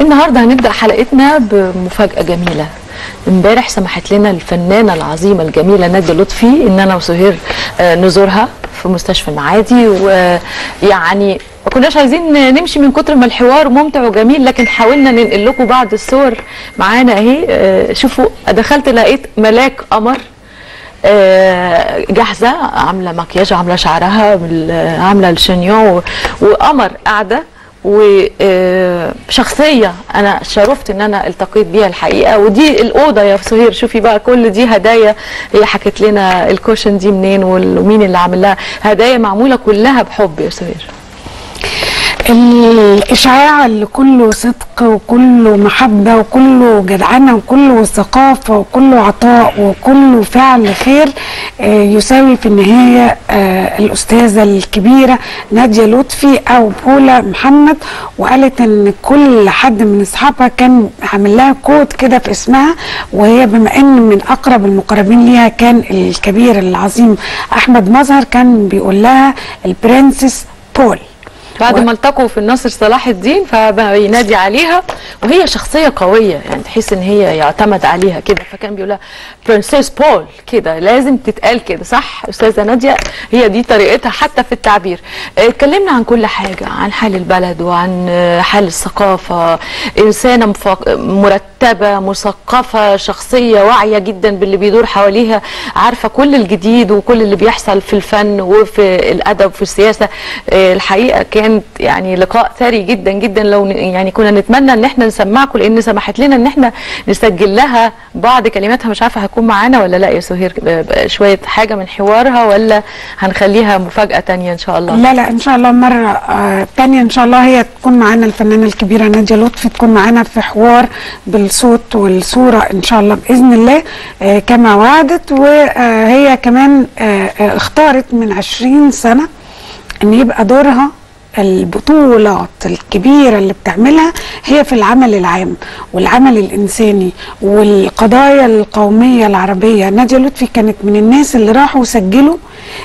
النهارده هنبدا حلقتنا بمفاجاه جميله امبارح سمحت لنا الفنانه العظيمه الجميله ناديه لطفي ان انا وسهير آه، نزورها في مستشفى المعادي ويعني ما كناش عايزين نمشي من كتر ما الحوار ممتع وجميل لكن حاولنا ننقل لكم بعض الصور معانا اهي آه، شوفوا دخلت لقيت ملاك قمر آه، جاهزه عامله مكياج عامله شعرها بال- عامله الشنيون و- وقمر قاعده وشخصيه انا شرفت ان انا التقيت بيها الحقيقه ودي الاوضه يا سهير شوفي بقى كل دي هدايا هي حكت لنا الكوشن دي منين وال- ومين اللي عامل لها هدايا معموله كلها بحب يا سهير الإشعاع اللي كله صدق وكله محبة وكله جدعنة وكله ثقافة وكله عطاء وكله فعل خير آه، يساوي في النهاية آه، الأستاذة الكبيرة نادية لطفي أو بولا محمد وقالت إن كل حد من أصحابها كان عامل لها كود كده في اسمها وهي بما إن من أقرب المقربين ليها كان الكبير العظيم أحمد مظهر كان بيقول لها البرنسس بول بعد و- ما التقوا في الناصر صلاح الدين فبقى ينادي عليها وهي شخصيه قويه يعني تحس ان هي يعتمد عليها كده فكان بيقول لها برنسيس بول كده لازم تتقال كده صح استاذه ناديه هي دي طريقتها حتى في التعبير آه، اتكلمنا عن كل حاجه عن حال البلد وعن آه، حال الثقافه انسانه مفاق- مرتبه مثقفه شخصيه واعيه جدا باللي بيدور حواليها عارفه كل الجديد وكل اللي بيحصل في الفن وفي الادب وفي السياسه آه، الحقيقه كانت يعني لقاء ثري جدا جدا لو ن- يعني كنا نتمنى ان احنا نسمعكم لان سمحت لنا ان احنا نسجل لها بعض كلماتها مش عارفه هتكون معانا ولا لا يا سهير ب- ب- شويه حاجه من حوارها ولا هنخليها مفاجاه تانية ان شاء الله لا لا ان شاء الله مره آه تانية ان شاء الله هي تكون معانا الفنانه الكبيره ناديه لطفي تكون معانا في حوار بالصوت والصوره ان شاء الله باذن الله آه كما وعدت وهي كمان آه آه اختارت من 20 سنه ان يبقى دورها البطولات الكبيرة اللي بتعملها هي في العمل العام والعمل الإنساني والقضايا القومية العربية نادية لطفي كانت من الناس اللي راحوا سجلوا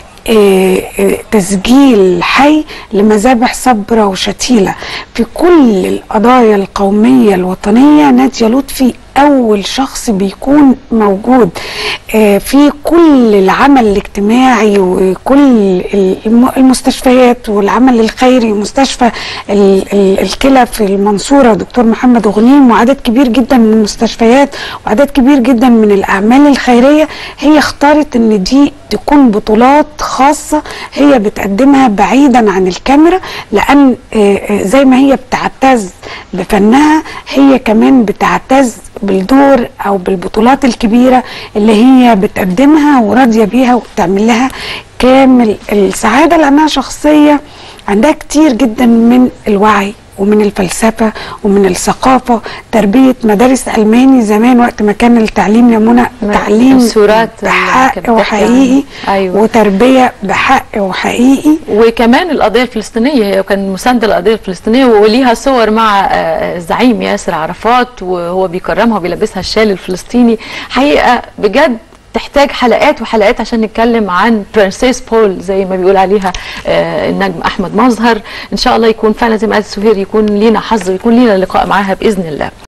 آه، آه، تسجيل حي لمذابح صبرة وشتيلة في كل القضايا القومية الوطنية نادية لطفي أول شخص بيكون موجود آه، في كل العمل الاجتماعي وكل الم- المستشفيات والعمل الخيري مستشفى ال- ال- الكلى في المنصورة دكتور محمد غنيم وعدد كبير جدا من المستشفيات وعدد كبير جدا من الأعمال الخيرية هي اختارت ان دي تكون بطولات خاصة هي بتقدمها بعيدا عن الكاميرا لأن آه، آه، زي ما هي بتعتز بفنها هي كمان بتعتز بالدور أو بالبطولات الكبيرة اللي هي بتقدمها وراضية بيها وبتعمل لها كامل السعادة لأنها شخصية عندها كتير جدا من الوعي ومن الفلسفة ومن الثقافة تربية مدارس ألماني زمان وقت ما كان التعليم يا منى ما- تعليم الصورات اللي بحق كانت بتحكي وحقيقي عنها. أيوة. وتربية بحق وحقيقي وكمان القضيه الفلسطينيه هي كان مسانده للقضيه الفلسطينيه وليها صور مع آه، الزعيم ياسر عرفات وهو بيكرمها وبيلبسها الشال الفلسطيني حقيقه بجد تحتاج حلقات وحلقات عشان نتكلم عن برنسيس بول زي ما بيقول عليها آه، النجم احمد مظهر ان شاء الله يكون فعلا زي ما قالت سهير يكون لينا حظ ويكون لينا لقاء معاها باذن الله